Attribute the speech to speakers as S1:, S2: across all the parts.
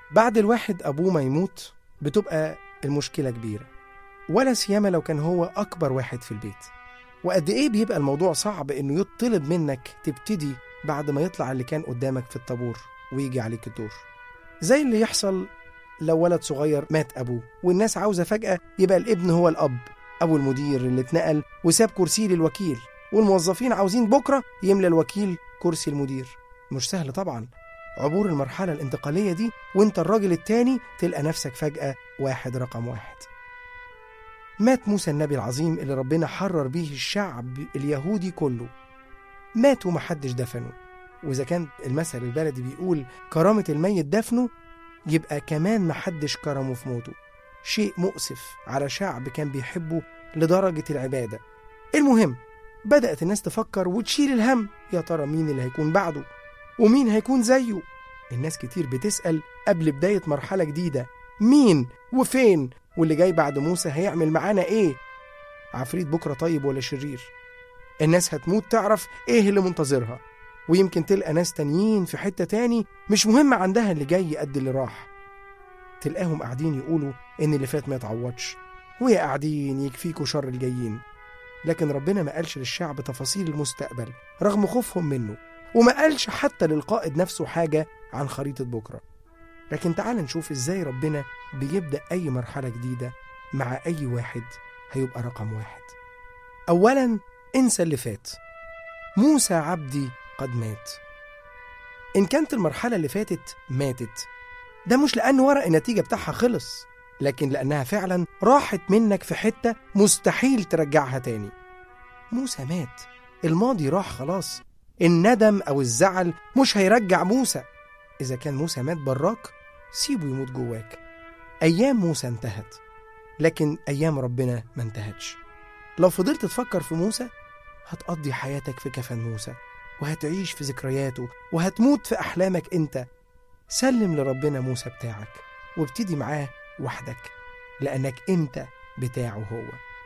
S1: بعد الواحد أبوه ما يموت بتبقى المشكلة كبيرة ولا سيما لو كان هو أكبر واحد في البيت وقد إيه بيبقى الموضوع صعب إنه يطلب منك تبتدي بعد ما يطلع اللي كان قدامك في الطابور ويجي عليك الدور زي اللي يحصل لو ولد صغير مات أبوه والناس عاوزة فجأة يبقى الابن هو الأب أو المدير اللي اتنقل وساب كرسيه للوكيل والموظفين عاوزين بكرة يملى الوكيل كرسي المدير مش سهل طبعا عبور المرحلة الانتقالية دي وانت الراجل التاني تلقى نفسك فجأة واحد رقم واحد مات موسى النبي العظيم اللي ربنا حرر بيه الشعب اليهودي كله مات ومحدش دفنه وإذا كان المثل البلدي بيقول كرامة الميت دفنه يبقى كمان محدش كرمه في موته شيء مؤسف على شعب كان بيحبه لدرجة العبادة المهم بدأت الناس تفكر وتشيل الهم يا ترى مين اللي هيكون بعده ومين هيكون زيه الناس كتير بتسأل قبل بداية مرحلة جديدة مين وفين واللي جاي بعد موسى هيعمل معانا ايه عفريت بكرة طيب ولا شرير الناس هتموت تعرف ايه اللي منتظرها ويمكن تلقى ناس تانيين في حتة تاني مش مهم عندها اللي جاي قد اللي راح تلقاهم قاعدين يقولوا ان اللي فات ما يتعوضش ويا قاعدين يكفيكوا شر الجايين لكن ربنا ما قالش للشعب تفاصيل المستقبل رغم خوفهم منه وما قالش حتى للقائد نفسه حاجة عن خريطة بكرة لكن تعال نشوف ازاي ربنا بيبدأ أي مرحلة جديدة مع أي واحد هيبقى رقم واحد أولا انسى اللي فات موسى عبدي قد مات إن كانت المرحلة اللي فاتت ماتت ده مش لأن ورق النتيجة بتاعها خلص لكن لأنها فعلا راحت منك في حتة مستحيل ترجعها تاني موسى مات الماضي راح خلاص الندم أو الزعل مش هيرجع موسى إذا كان موسى مات براك سيبه يموت جواك أيام موسى انتهت لكن أيام ربنا ما انتهتش لو فضلت تفكر في موسى هتقضي حياتك في كفن موسى وهتعيش في ذكرياته وهتموت في أحلامك أنت سلم لربنا موسى بتاعك وابتدي معاه وحدك لأنك أنت بتاعه هو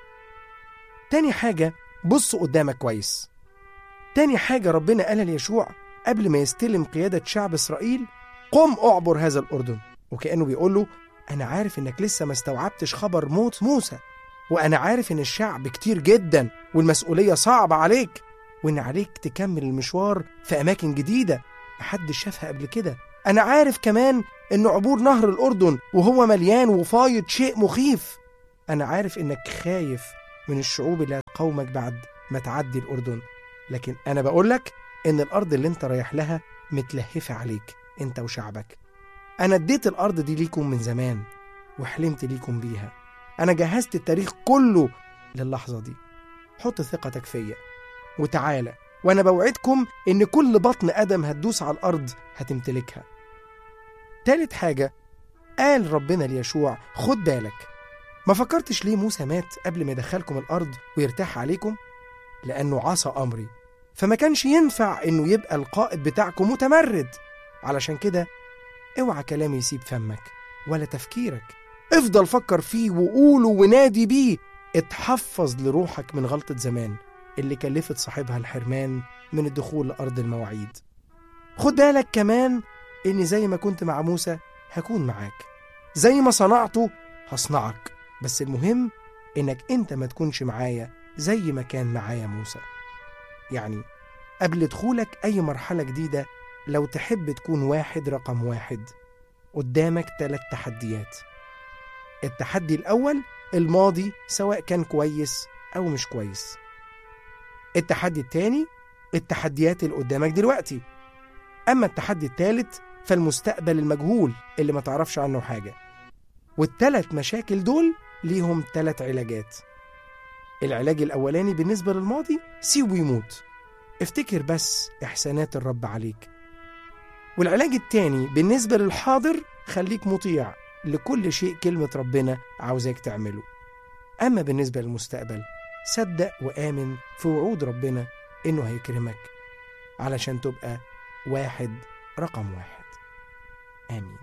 S1: تاني حاجة بص قدامك كويس تاني حاجة ربنا قالها ليشوع قبل ما يستلم قيادة شعب إسرائيل قم أعبر هذا الأردن وكأنه بيقول له أنا عارف إنك لسه ما استوعبتش خبر موت موسى وأنا عارف إن الشعب كتير جدا والمسؤولية صعبة عليك وإن عليك تكمل المشوار في أماكن جديدة محدش شافها قبل كده أنا عارف كمان إن عبور نهر الأردن وهو مليان وفايض شيء مخيف أنا عارف إنك خايف من الشعوب اللي هتقاومك بعد ما تعدي الأردن لكن أنا بقولك إن الأرض اللي أنت رايح لها متلهفة عليك أنت وشعبك أنا اديت الأرض دي ليكم من زمان وحلمت ليكم بيها أنا جهزت التاريخ كله للحظة دي حط ثقتك فيا وتعالى وأنا بوعدكم إن كل بطن آدم هتدوس على الأرض هتمتلكها تالت حاجة قال ربنا ليشوع خد بالك ما فكرتش ليه موسى مات قبل ما يدخلكم الأرض ويرتاح عليكم لأنه عصى أمري فما كانش ينفع إنه يبقى القائد بتاعكم متمرد علشان كده اوعى كلامي يسيب فمك ولا تفكيرك افضل فكر فيه وقوله ونادي بيه اتحفظ لروحك من غلطة زمان اللي كلفت صاحبها الحرمان من الدخول لأرض المواعيد خد بالك كمان إني زي ما كنت مع موسى هكون معاك زي ما صنعته هصنعك بس المهم إنك أنت ما تكونش معايا زي ما كان معايا موسى يعني قبل دخولك أي مرحلة جديدة لو تحب تكون واحد رقم واحد قدامك ثلاث تحديات التحدي الأول الماضي سواء كان كويس أو مش كويس التحدي التاني التحديات اللي قدامك دلوقتي أما التحدي التالت فالمستقبل المجهول اللي ما تعرفش عنه حاجة والتلات مشاكل دول ليهم تلات علاجات العلاج الأولاني بالنسبة للماضي سيبه يموت افتكر بس إحسانات الرب عليك والعلاج التاني بالنسبة للحاضر خليك مطيع لكل شيء كلمة ربنا عاوزاك تعمله أما بالنسبة للمستقبل صدق وآمن في وعود ربنا إنه هيكرمك علشان تبقى واحد رقم واحد آمين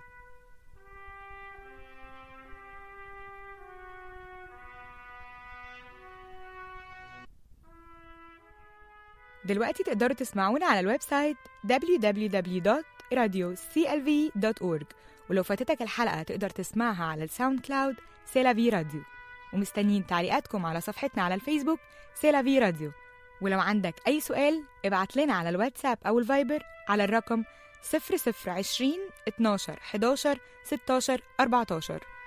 S2: دلوقتي تقدروا تسمعونا على الويب سايت www.awr.org راديو clv.org ولو فاتتك الحلقة تقدر تسمعها على الساوند كلاود سيلافي راديو ومستنيين تعليقاتكم على صفحتنا على الفيسبوك سيلافي راديو ولو عندك أي سؤال ابعت لنا على الواتساب أو الفايبر على الرقم 0020 12 11 16 14